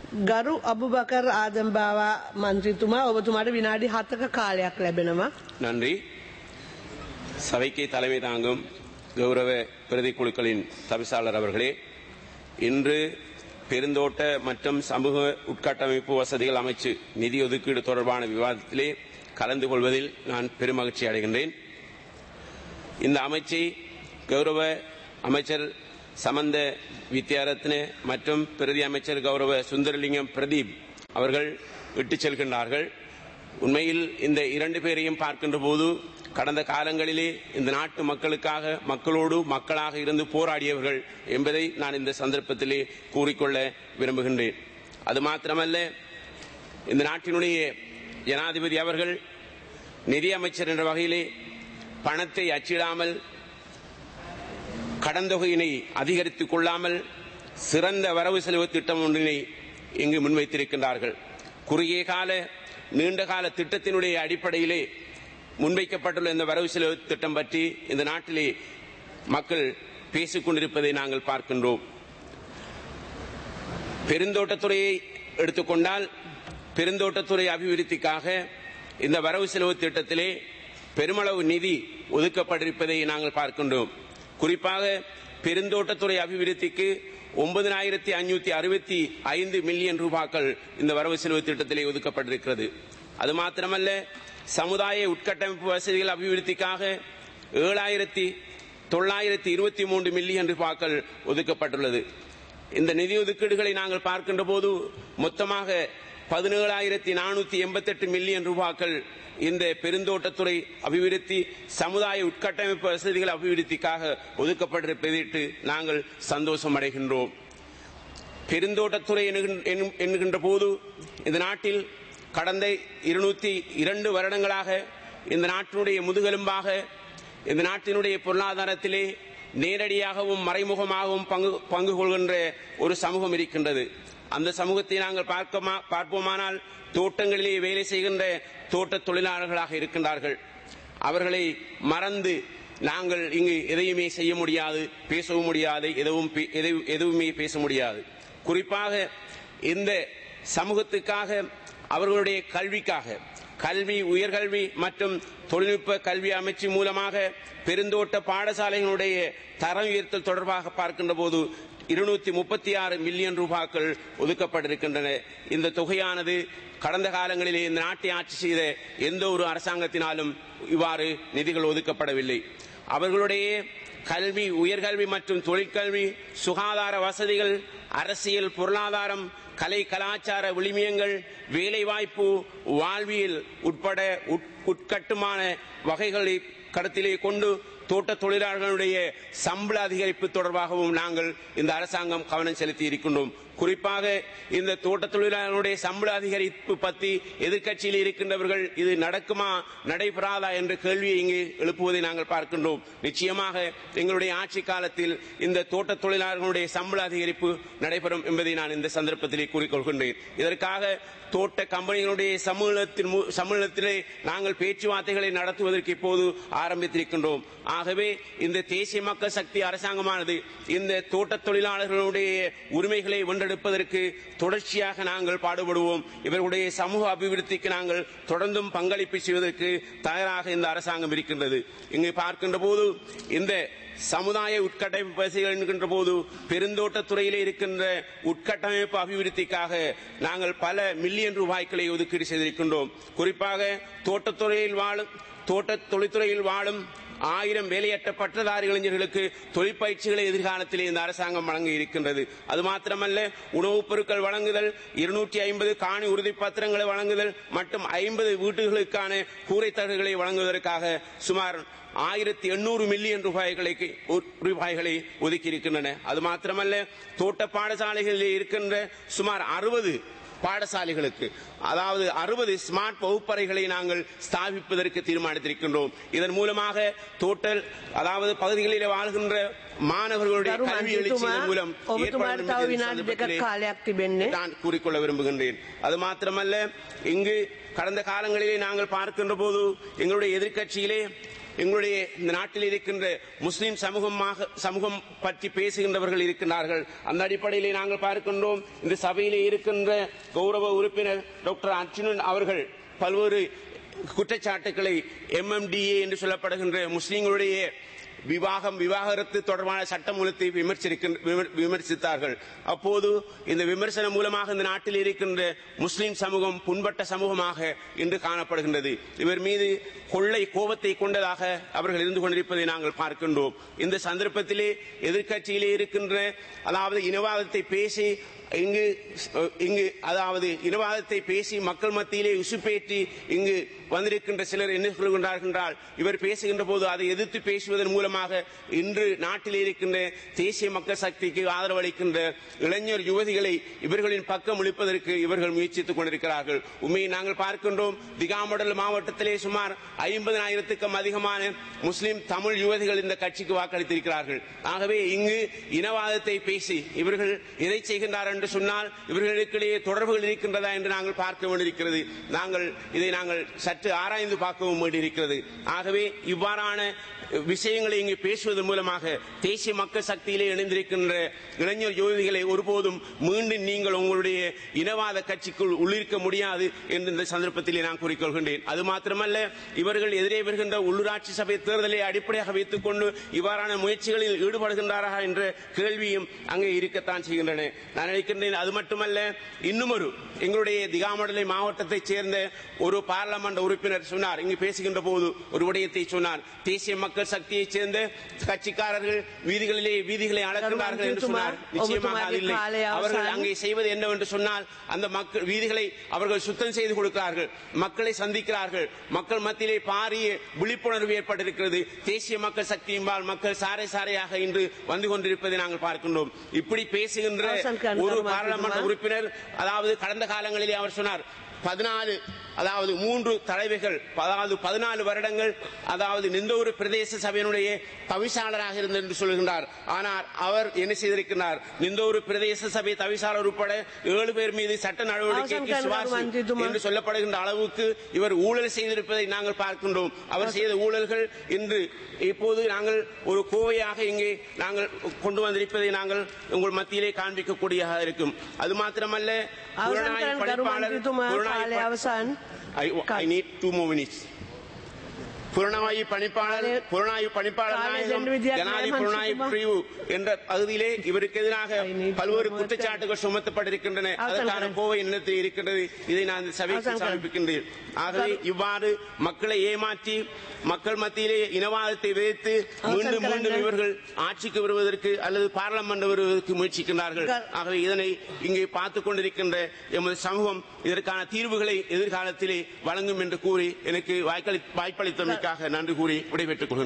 ගරු අබුබකර් ආදම්බාවා මන්ත්‍රීතුමා ඔබතුමාට විනාඩි හතක කාලයක් ලැබෙනවා. நன்றி சபைக்கு தலைமை தாங்கும் கௌரவ பிரதி குழுக்களின் தவிசாளர் அவர்களே இன்று பெருந்தோட்ட மற்றும் சமூக உட்கட்டமைப்பு வசதிகள் அமைச்சு நிதி ஒதுக்கீடு தொடர்பான விவாதத்திலே கலந்து கொள்வதில் நான் பெருமகிழ்ச்சி அடைகின்றேன் இந்த அமைச்சை கௌரவ அமைச்சர் சமந்த வித்யாரத்ன மற்றும் பிரதி அமைச்சர் கௌரவ சுந்தரலிங்கம் பிரதீப் அவர்கள் விட்டுச் செல்கின்றார்கள் உண்மையில் இந்த இரண்டு பேரையும் பார்க்கின்ற போது கடந்த காலங்களிலே இந்த நாட்டு மக்களுக்காக மக்களோடு மக்களாக இருந்து போராடியவர்கள் என்பதை நான் இந்த சந்தர்ப்பத்திலே கூறிக்கொள்ள விரும்புகின்றேன் அது மாத்திரமல்ல இந்த நாட்டினுடைய ஜனாதிபதி அவர்கள் நிதியமைச்சர் என்ற வகையிலே பணத்தை அச்சிடாமல் கடன் தொகையினை அதிகரித்துக் கொள்ளாமல் சிறந்த வரவு செலவு திட்டம் ஒன்றினை இங்கு முன்வைத்திருக்கின்றார்கள் குறுகிய கால நீண்ட கால திட்டத்தினுடைய அடிப்படையிலே முன்வைக்கப்பட்டுள்ள இந்த வரவு செலவு திட்டம் பற்றி இந்த நாட்டிலே மக்கள் பேசிக் கொண்டிருப்பதை நாங்கள் பார்க்கின்றோம் பெருந்தோட்டத்துறையை எடுத்துக்கொண்டால் பெருந்தோட்டத்துறை அபிவிருத்திக்காக இந்த வரவு செலவு திட்டத்திலே பெருமளவு நிதி ஒதுக்கப்பட்டிருப்பதை நாங்கள் பார்க்கின்றோம் குறிப்பாக பெருந்தோட்டத்துறை அபிவிருத்திக்கு ஒன்பதினாயிரத்தி ஐநூத்தி அறுபத்தி ஐந்து மில்லியன் ரூபாய்கள் இந்த வரவு செலவு திட்டத்திலே ஒதுக்கப்பட்டிருக்கிறது அது மாத்திரமல்ல சமுதாய உட்கட்டமைப்பு வசதிகள் அபிவிருத்திக்காக ஏழாயிரத்தி தொள்ளாயிரத்தி இருபத்தி மூன்று மில்லியன் ரூபாய்கள் ஒதுக்கப்பட்டுள்ளது இந்த நிதி ஒதுக்கீடுகளை நாங்கள் பார்க்கின்ற போது மொத்தமாக பதினேழாயிரத்தி நானூத்தி எண்பத்தெட்டு மில்லியன் ரூபாய்கள் இந்த பெருந்தோட்டத்துறை அபிவிருத்தி சமுதாய உட்கட்டமைப்பு வசதிகள் அபிவிருத்திக்காக ஒதுக்கப்பட்டிருப்பதிட்டு நாங்கள் சந்தோஷம் அடைகின்றோம் பெருந்தோட்டத்துறை என்கின்ற- என்கும்- என்கின்ற போது இந்த நாட்டில் கடந்த இருநூத்தி இரண்டு வருடங்களாக இந்த நாட்டினுடைய முதுகெலும்பாக இந்த நாட்டினுடைய பொருளாதாரத்திலே நேரடியாகவும் மறைமுகமாகவும் பங்கு பங்கு கொள்கின்ற ஒரு சமூகம் இருக்கின்றது அந்த சமூகத்தை நாங்கள் பார்க்கமா பார்ப்போமானால் தோட்டங்களிலே வேலை செய்கின்ற தோட்ட தொழிலாளர்களாக இருக்கின்றார்கள் அவர்களை மறந்து நாங்கள் இங்கு எதையுமே செய்ய முடியாது பேசவும் முடியாது எதுவும் பே- எதை- எதுவுமே பேச முடியாது குறிப்பாக இந்த சமூகத்துக்காக அவர்களுடைய கல்விக்காக கல்வி உயர்கல்வி மற்றும் தொழில்நுட்ப கல்வி அமைச்சு மூலமாக பெருந்தோட்ட பாடசாலைகளுடைய தரம் உயர்த்தல் தொடர்பாக பார்க்கின்ற போது இருநூத்தி முப்பத்தி ஆறு மில்லியன் ரூபாய்கள் ஒதுக்கப்பட்டிருக்கின்றன இந்த தொகையானது கடந்த காலங்களிலே இந்த நாட்டை ஆட்சி செய்த எந்த ஒரு அரசாங்கத்தினாலும் இவ்வாறு நிதிகள் ஒதுக்கப்படவில்லை அவர்களுடைய கல்வி உயர்கல்வி மற்றும் தொழிற்கல்வி சுகாதார வசதிகள் அரசியல் பொருளாதாரம் கலை கலாச்சார விளிமியங்கள் வேலைவாய்ப்பு வாழ்வியல் உட்பட உட்- உட்கட்டுமான வகைகளை கருத்திலே கொண்டு தோட்ட தொழிலாளர்களுடைய சம்பள அதிகரிப்பு தொடர்பாகவும் நாங்கள் இந்த அரசாங்கம் கவனம் செலுத்தி இருக்கின்றோம் குறிப்பாக இந்த தோட்ட தொழிலாளர்களுடைய சம்பள அதிகரிப்பு பற்றி எதிர்க்கட்சியில் இருக்கின்றவர்கள் இது நடக்குமா நடைபெறாதா என்ற கேள்வியை இங்கு எழுப்புவதை நாங்கள் பார்க்கின்றோம் நிச்சயமாக எங்களுடைய ஆட்சி காலத்தில் இந்த தோட்ட தொழிலாளர்களுடைய சம்பள அதிகரிப்பு நடைபெறும் என்பதை நான் இந்த சந்தர்ப்பத்திலே கூறிக்கொள்கின்றேன் இதற்காக தோட்ட கம்பெனிகளுடைய சமூகத்தின் மு- சமூகத்திலே நாங்கள் பேச்சுவார்த்தைகளை நடத்துவதற்கு இப்போது ஆரம்பித்திருக்கின்றோம் ஆகவே இந்த தேசிய மக்கள் சக்தி அரசாங்கமானது இந்த தோட்ட தொழிலாளர்களுடைய உரிமைகளை வென்றெடுப்பதற்கு தொடர்ச்சியாக நாங்கள் பாடுபடுவோம் இவர்களுடைய சமூக அபிவிருத்திக்கு நாங்கள் தொடர்ந்தும் பங்களிப்பு செய்வதற்கு தயாராக இந்த அரசாங்கம் இருக்கின்றது இங்கு பார்க்கின்ற போது இந்த சமுதாய உட்கட்டமைப்பு வசதிகள் என்கின்ற போது பெருந்தோட்டத் துறையிலே இருக்கின்ற உட்கட்டமைப்பு அபிவிருத்திக்காக நாங்கள் பல மில்லியன் ரூபாய்களை ஒதுக்கீடு செய்திருக்கின்றோம் குறிப்பாக தோட்டத்துறையில் வாழும் தோட்ட தொழில்துறையில் வாழும் ஆயிரம் வேலையற்ற பட்டதாரி இளைஞர்களுக்கு தொழிற்பயிற்சிகளை எதிர்காலத்திலே இந்த அரசாங்கம் வழங்க இருக்கின்றது அது மாத்திரமல்ல உணவுப் பொருட்கள் வழங்குதல் இருநூற்றி ஐம்பது காணி உறுதி பத்திரங்களை வழங்குதல் மற்றும் ஐம்பது வீட்டுகளுக்கான கூரைத்தகடுகளை வழங்குவதற்காக சுமார் ஆயிரத்தி எண்ணூறு மில்லியன் ரூபாய்களை ரூபாய்களை ஒதுக்கி இருக்கின்றன அது மாத்திரமல்ல தோட்ட பாடசாலைகளில் இருக்கின்ற சுமார் அறுபது பாடசாலைகளுக்கு அதாவது அறுபது ஸ்மார்ட் வகுப்பறைகளை நாங்கள் ஸ்தாபிப்பதற்கு தீர்மானித்திருக்கின்றோம் இதன் மூலமாக தோட்டல் அதாவது பகுதிகளில் வாழ்கின்ற மாணவர்களுடைய ගරු கல்வி எழுச்சியின் மூலம் මන්ත්‍රීතුමා ඔබතුමාට තව ஏற்படும் විනාඩි දෙකක් சந்தர்ப்பத்திலே කාලයක් තිබෙන්නේ. நான் கூறிக்கொள்ள விரும்புகின்றேன் அது மாத்திரமல்ல இங்கு கடந்த காலங்களிலே நாங்கள் பார்க்கின்ற போது எங்களுடைய எதிர்க்கட்சியிலே எங்களுடைய இந்த நாட்டில் இருக்கின்ற முஸ்லிம் சமூகமாக சமூகம் பற்றி பேசுகின்றவர்கள் இருக்கின்றார்கள் அந்த அடிப்படையிலே நாங்கள் பார்க்கின்றோம் இந்த சபையிலே இருக்கின்ற கௌரவ உறுப்பினர் டாக்டர் அர்ஜுனன் அவர்கள் பல்வேறு குற்றச்சாட்டுக்களை எம்எம்டிஏ என்று சொல்லப்படுகின்ற முஸ்லிம்களுடைய விவாகம் விவாகரத்து தொடர்பான சட்டமூலத்தை விமர்சிக்கின்ற- விமர்- விமர்சித்தார்கள் அப்போது இந்த விமர்சனம் மூலமாக இந்த நாட்டில் இருக்கின்ற முஸ்லிம் சமூகம் புண்பட்ட சமூகமாக இன்று காணப்படுகின்றது இவர் மீது கொள்ளை கோபத்தை கொண்டதாக அவர்கள் இருந்து கொண்டிருப்பதை நாங்கள் பார்க்கின்றோம் இந்த சந்தர்ப்பத்திலே எதிர்க்கட்சியிலே இருக்கின்ற அதாவது இனவாதத்தை பேசி இங்கு இங்கு அதாவது இனவாதத்தை பேசி மக்கள் மத்தியிலே உசுப்பேற்றி இங்கு வந்திருக்கின்ற சிலர் என்ன சொல்கின்றார்கள் என்றால் இவர் பேசுகின்ற போது அதை எதிர்த்து பேசுவதன் மூலமாக இன்று நாட்டில் இருக்கின்ற தேசிய மக்கள் சக்திக்கு ஆதரவு அளிக்கின்ற இளைஞர் யுவதிகளை இவர்களின் பக்கம் ஒழிப்பதற்கு இவர்கள் முயற்சித்துக் கொண்டிருக்கிறார்கள் உண்மையை நாங்கள் பார்க்கின்றோம் திகாமடல் மாவட்டத்திலே சுமார் ஐம்பதனாயிரத்துக்கும் அதிகமான முஸ்லிம் தமிழ் யுவதிகள் இந்த கட்சிக்கு வாக்களித்திருக்கிறார்கள் ஆகவே இங்கு இனவாதத்தை பேசி இவர்கள் எதை செய்கின்றார் என்று சொன்னால் இவர்களுக்கிடையே தொடர்புகள் இருக்கின்றதா என்று நாங்கள் பார்க்க வேண்டியிருக்கிறது நாங்கள் இதை நாங்கள் சற்று ஆராய்ந்து பார்க்கவும் வேண்டியிருக்கிறது ஆகவே இவ்வாறான விஷயங்களை இங்கு பேசுவதன் மூலமாக தேசிய மக்கள் சக்தியிலே இணைந்திருக்கின்ற இளைஞர் யுவதிகளை ஒருபோதும் மீண்டும் நீங்கள் உங்களுடைய இனவாத கட்சிக்குள் உள்ளிருக்க முடியாது என்று இந்த சந்தர்ப்பத்திலே நான் கூறிக்கொள்கின்றேன் அது மாத்திரமல்ல இவர்கள் எதிரே வருகின்ற உள்ளூராட்சி சபை தேர்தலை அடிப்படையாக வைத்துக் கொண்டு இவ்வாறான முயற்சிகளில் ஈடுபடுகின்றாரா என்ற கேள்வியும் அங்கே இருக்கத்தான் செய்கின்றன நான் நினைக்கின்றேன் அது மட்டுமல்ல இன்னும் ஒரு எங்களுடைய திகாமடலை மாவட்டத்தைச் சேர்ந்த ஒரு பாராளுமன்ற உறுப்பினர் சொன்னார் இங்கு பேசுகின்ற போது ஒரு விடயத்தை சொன்னார் தேசிய மக்கள் சக்தியைச் சேர்ந்த கட்சிக்காரர்கள் வீதிகளிலே வீதிகளை அளக்கிறார்கள் என்று சொன்னார் நிச்சயமாக அது இல்லை அவர்கள் அங்கே செய்வது என்னவென்று சொன்னால் அந்த மக்கள் வீதிகளை அவர்கள் சுத்தம் செய்து கொடுக்கிறார்கள் மக்களை சந்திக்கிறார்கள் மக்கள் மத்தியிலே பாரிய விழிப்புணர்வு ஏற்பட்டிருக்கிறது தேசிய மக்கள் சக்தியின்பால் மக்கள் சாரை சாரையாக இன்று வந்து கொண்டிருப்பதை நாங்கள் பார்க்கின்றோம் இப்படி பேசுகின்ற அவசன் ஒரு கண்காணிப்பு பாராளுமன்ற இருக்குமா? உறுப்பினர் அதாவது கடந்த காலங்களிலே அவர் சொன்னார் பதினாலு அதாவது மூன்று தலைவைகள் அதாவது பதினாலு வருடங்கள் அதாவது எந்த ஒரு பிரதேச சபையினுடைய தவிசாளராக இருந்தார் என்று சொல்கின்றார் ஆனால் அவர் என்ன செய்திருக்கிறார் எந்த ஒரு பிரதேச சபை தவிசாளர் உட்பட ஏழு பேர் மீது சட்ட நடவடிக்கைக்கு அவசன் சுவாசி கண்காணிப்பு என்று சொல்லப்படுகின்ற அளவுக்கு இவர் ஊழல் செய்திருப்பதை நாங்கள் பார்க்கின்றோம் அவர் செய்த ஊழல்கள் இன்று இப்போது நாங்கள் ஒரு கோவையாக இங்கே நாங்கள் கொண்டு வந்திருப்பதை நாங்கள் உங்கள் மத்தியிலே காண்பிக்கக்கூடியதாக இருக்கும் அது மாத்திரமல்ல අවසන් புலனாய்வு කරන්න ගරු பணிப்பாளர் මන්ත්‍රීතුමා புலனாய்வு කාලය ப- අවසන් I, I need two more minutes. புலனாய்வு பணிப்பாளர் காலை- புலனாய்வு பணிப்பாளர் காலை நாயகம் ரெண்டு வித்தியாசம் ஜனாதி மன்னிச்சுக்குமா? புலனாய்வு பிரிவு என்ற பகுதியிலே இவருக்கு எதிராக I need பல்வேறு two more குற்றச்சாட்டுகள் சுமத்தப்பட்டிருக்கின்றன அவசரம் அதற்கான கடன். கோவை எண்ணத்தில் இருக்கின்றது இதை நான் இந்த சபைக்கு அவசரம் கடன். சமர்ப்பிக்கின்றேன் ஆகவே இவ்வாறு மக்களை ஏமாற்றி மக்கள் மத்தியிலே இனவாதத்தை விதைத்து மீண்டும் கடன். மீண்டும் இவர்கள் ஆட்சிக்கு வருவதற்கு அல்லது பாராளுமன்றம் வருவதற்கு முயற்சிக்கின்றார்கள் க- ஆகவே இதனை இங்கே பார்த்துக் கொண்டிருக்கின்ற எமது சமூகம் இதற்கான தீர்வுகளை எதிர்காலத்திலே வழங்கும் என்று கூறி எனக்கு வாய்க்களி- வாய்ப்பளித்தமைக்காக நன்றி கூறி விடைபெற்றுக் கொள்கின்றேன்